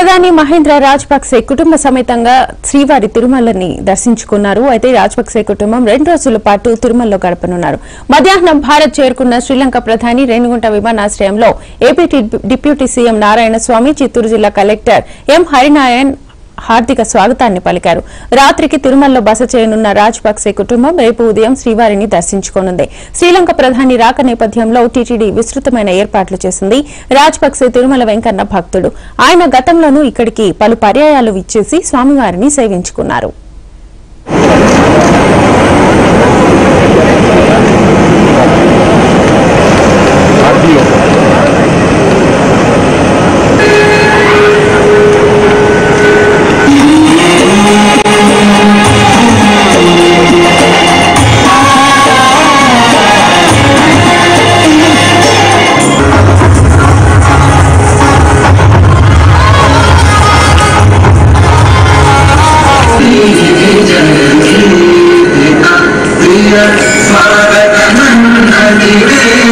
ప్రధాని మహేంద్ర రాజపక్సే కుటుంబ సమేతంగా శ్రీవారి తిరుమలని దర్శించుకున్నారు అయితే రాజపక్సే కుటుంబం రెండు రోజుల పాటు తిరుమలలో గడపనున్నారు మధ్యాహ్నం భారత్ చేరుకున్న శ్రీలంక ప్రధాని రేణిగుంట విమానాశ్రయంలో AP deputy CM Narayana Swamy Chittoor జిల్లా కలెక్టర్ ఎం హరినారాయణ్ హార్దిక స్వాగతాన్ని పలికారు రాత్రికి తిరుమలలో బస చేయనున్న రాజపక్సే కుటుంబం రేపు ఉదయం శ్రీవారిని దర్శించుకోనుంది శ్రీలంక ప్రధాని రాక నేపథ్యంలో టీటీడీ విస్తృతమైన ఏర్పాట్లు చేసింది రాజపక్సే తిరుమల వెంకన్న భక్తుడు ఆయన గతంలోనూ ఇక్కడికి పలు పర్యాయాలు విచ్చేసి స్వామివారిని సేవించుకున్నారు ప్రియ స్వాగత